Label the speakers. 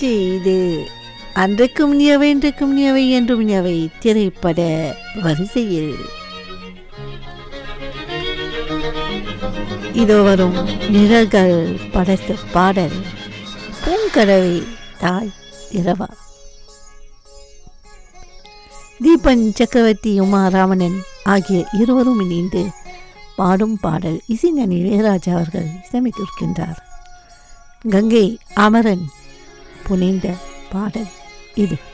Speaker 1: வெற்றி இது அன்றைக்கும் நியவை இன்றைக்கும் நியவை என்றும் நியவை திரைப்பட வரிசையில் இதோ வரும் நிழல்கள் படைத்த பாடல் பூங்கடவை தாய் இரவா தீபன் சக்கரவர்த்தி உமா ராமணன் ஆகிய இருவரும் இணைந்து பாடும் பாடல் இசைஞானி இளையராஜா அவர்கள் இசையமைத்திருக்கின்றார் கங்கை அமரன் புனைந்த பாடல் இது